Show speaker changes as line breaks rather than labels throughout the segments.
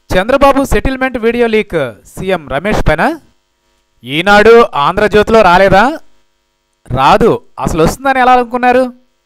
Chandrababu settlement video leak CM Ramesh పైన ఈనాడు ఆంధ్రజ్యోతిలో రాలేదా రాదు అసలు వస్తుందని ఎలా అనుకున్నారు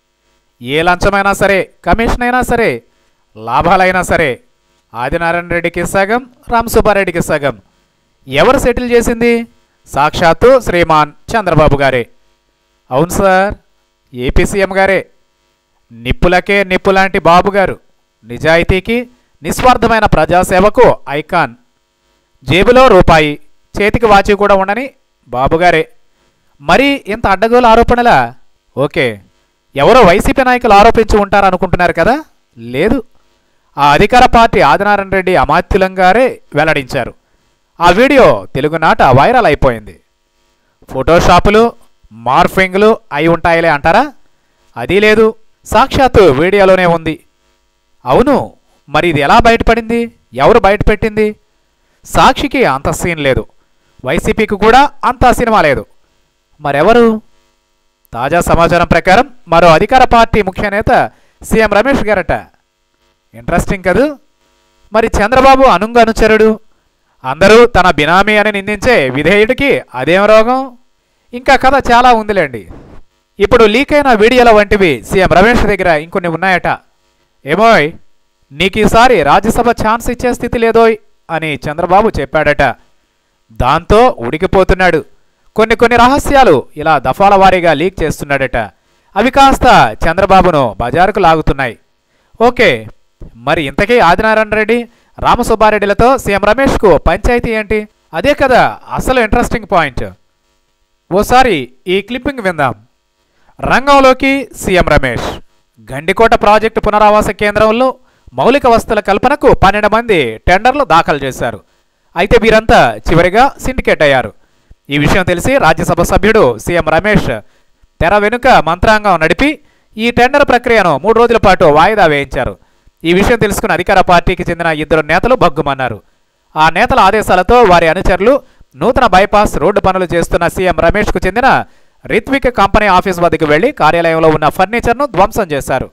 ఏ లంచమైనా సరే కమిషన్ అయినా సరే లాభాలైనా సరే ఆదినారాయణ రెడ్డికి సగం రామసుబ్బారెడ్డికి సగం ఎవరు సెటిల్ చేసింది సాక్షాత్తు శ్రీమాన్ చంద్రబాబు గారే అవును సార్ ఏపీ సీఎం గారే నిప్పులకే నిప్పు లాంటి బాబు గారు నిజాయితీకి నిస్వార్థమైన ప్రజాసేవకు ఐకాన్ జేబులో రూపాయి చేతికి వాచి కూడా ఉండని బాబుగారే మరి ఇంత అడ్డగోలు ఆరోపణలా ఓకే ఎవరో వైసీపీ నాయకులు ఆరోపించి ఉంటారనుకుంటున్నారు కదా లేదు ఆ అధికార పార్టీ ఆదినారాయణ రెడ్డి అమాత్యులం గారే వెల్లడించారు ఆ వీడియో తెలుగునాట వైరల్ అయిపోయింది ఫోటోషాపులు మార్ఫింగ్లు అయి ఉంటాయిలే అంటారా అది లేదు సాక్షాత్తు వీడియోలోనే ఉంది అవును మరి ఇది ఎలా బయటపడింది ఎవరు బయటపెట్టింది సాక్షికి అంత సీన్ లేదు వైసీపీకి కూడా అంత సినిమా లేదు మరెవరు తాజా సమాచారం ప్రకారం మరో అధికార పార్టీ ముఖ్య నేత సీఎం రమేష్ గారట ఇంట్రెస్టింగ్ కదూ మరి చంద్రబాబు అనుంగ అనుచరుడు అందరూ తన బినామీ అని నిందించే విధేయుడికి అదేం రోగం ఇంకా కథ చాలా ఉందిలేండి ఇప్పుడు లీక్ అయిన వీడియోల వంటివి సీఎం రమేష్ దగ్గర ఇంకొన్ని ఉన్నాయట ఏమోయ్ నీకు ఈసారి రాజ్యసభ ఛాన్స్ ఇచ్చే స్థితి లేదోయ్ అని చంద్రబాబు చెప్పాడట దాంతో ఉడికిపోతున్నాడు కొన్ని కొన్ని రహస్యాలు ఇలా దఫాల వారీగా లీక్ చేస్తున్నాడట అవి కాస్త చంద్రబాబును బజారుకు లాగుతున్నాయి ఓకే మరి ఇంతకీ ఆదినారాయణ రెడ్డి రామసుబ్బారెడ్డిలతో సీఎం రమేష్కు పంచాయతీ ఏంటి అదే కదా అసలు ఇంట్రెస్టింగ్ పాయింట్ ఓసారి ఈ క్లిప్పింగ్ విందాం రంగంలోకి సీఎం రమేష్ గండికోట ప్రాజెక్టు పునరావాస కేంద్రంలో మౌలిక వస్తువుల కల్పనకు పన్నెండు మంది టెండర్లు దాఖలు చేశారు అయితే వీరంతా చివరిగా సిండికేట్ అయ్యారు ఈ విషయం తెలిసి రాజ్యసభ సభ్యుడు సీఎం రమేష్ తెర వెనుక మంత్రాంగం నడిపి ఈ టెండర్ ప్రక్రియను మూడు రోజుల పాటు వాయిదా వేయించారు ఈ విషయం తెలుసుకున్న అధికార పార్టీకి చెందిన ఇద్దరు నేతలు బగ్గుమన్నారు ఆ నేతల ఆదేశాలతో వారి అనుచరులు నూతన బైపాస్ రోడ్డు పనులు చేస్తున్న సీఎం రమేష్కు చెందిన రిత్విక్ కంపెనీ ఆఫీస్ వద్దకు వెళ్లి కార్యాలయంలో ఉన్న ఫర్నిచర్ను ధ్వంసం చేశారు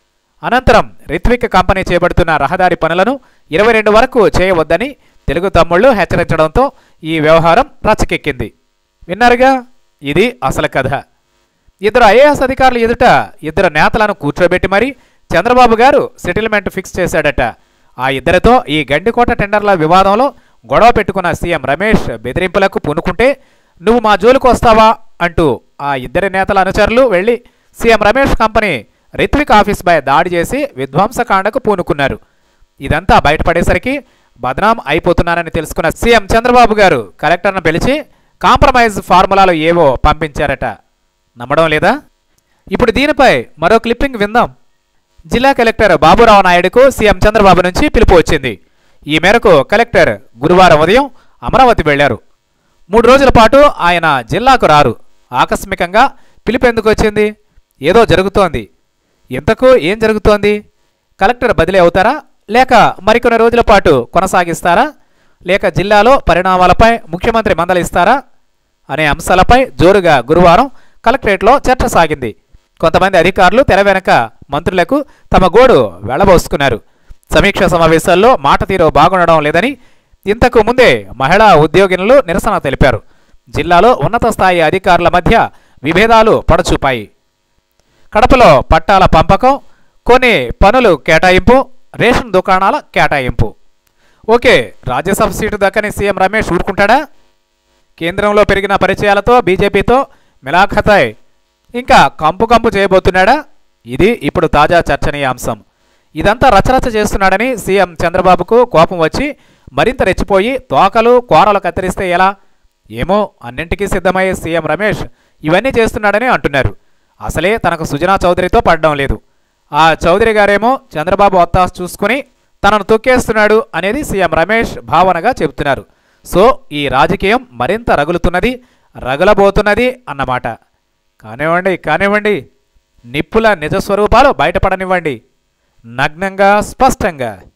అనంతరం రిత్విక్ కంపెనీ చేపడుతున్న రహదారి పనులను ఇరవై రెండు వరకు చేయవద్దని తెలుగు తమ్ముళ్లు హెచ్చరించడంతో ఈ వ్యవహారం రచ్చకెక్కింది విన్నారుగా ఇది అసలు కథ ఇద్దరు ఐఏఎస్ అధికారులు ఎదుట ఇద్దరు నేతలను కూర్చోబెట్టి మరీ చంద్రబాబు గారు సెటిల్మెంట్ ఫిక్స్ చేశాడట ఆ ఇద్దరితో ఈ గండికోట టెండర్ల వివాదంలో గొడవ పెట్టుకున్న సీఎం రమేష్ బెదిరింపులకు పూనుకుంటే నువ్వు మా జోలికి వస్తావా అంటూ ఆ ఇద్దరి నేతల అనుచరులు వెళ్లి సీఎం రమేష్ కంపెనీ రిత్విక్ ఆఫీస్పై దాడి చేసి విధ్వంసకాండకు పూనుకున్నారు ఇదంతా బయటపడేసరికి బదనాం అయిపోతున్నానని తెలుసుకున్న సీఎం చంద్రబాబు గారు కలెక్టర్ను పిలిచి కాంప్రమైజ్ ఫార్ములాలు ఏవో పంపించారట నమ్మడం లేదా ఇప్పుడు దీనిపై మరో క్లిప్పింగ్ విందాం జిల్లా కలెక్టర్ బాబురావు నాయుడుకు సీఎం చంద్రబాబు నుంచి పిలుపు వచ్చింది ఈ మేరకు కలెక్టర్ గురువారం ఉదయం అమరావతి వెళ్లారు మూడు రోజుల పాటు ఆయన జిల్లాకు రారు ఆకస్మికంగా పిలుపు ఎందుకు వచ్చింది ఏదో జరుగుతోంది ఇంతకు ఏం జరుగుతోంది కలెక్టర్ బదిలీ అవుతారా లేక మరికొన్ని రోజుల పాటు కొనసాగిస్తారా లేక జిల్లాలో పరిణామాలపై ముఖ్యమంత్రి మందలిస్తారా అనే అంశాలపై జోరుగా గురువారం కలెక్టరేట్లో చర్చ సాగింది కొంతమంది అధికారులు తెర వెనక మంత్రులకు తమ గోడు వెళ్లబోసుకున్నారు సమీక్ష సమావేశాల్లో మాట తీరు బాగుండడం లేదని ఇంతకు ముందే మహిళా ఉద్యోగినులు నిరసన తెలిపారు జిల్లాలో ఉన్నత స్థాయి అధికారుల మధ్య విభేదాలు పడచూపాయి కడపలో పట్టాల పంపకం కొన్ని పనులు కేటాయింపు రేషన్ దుకాణాల కేటాయింపు ఓకే రాజ్యసభ సీటు దక్కని సీఎం రమేష్ ఊరుకుంటాడా కేంద్రంలో పెరిగిన పరిచయాలతో బీజేపీతో మిలాఖతాయ్ ఇంకా కంపు కంపు చేయబోతున్నాడా ఇది ఇప్పుడు తాజా చర్చనీయాంశం ఇదంతా రచరచ చేస్తున్నాడని సీఎం చంద్రబాబుకు కోపం వచ్చి మరింత రెచ్చిపోయి తోకలు కోరలు కత్తిరిస్తే ఎలా ఏమో అన్నింటికీ సిద్ధమయ్యే సీఎం రమేష్ ఇవన్నీ చేస్తున్నాడని అంటున్నారు అసలే తనకు సుజనా చౌదరితో పడడం లేదు ఆ చౌదరి గారేమో చంద్రబాబు ఒత్తాసు చూసుకుని తనను తొక్కేస్తున్నాడు అనేది సీఎం రమేష్ భావనగా చెబుతున్నారు సో ఈ రాజకీయం మరింత రగులుతున్నది రగులబోతున్నది అన్నమాట కానివ్వండి కానివ్వండి నిప్పుల నిజస్వరూపాలు బయటపడనివ్వండి నగ్నంగా స్పష్టంగా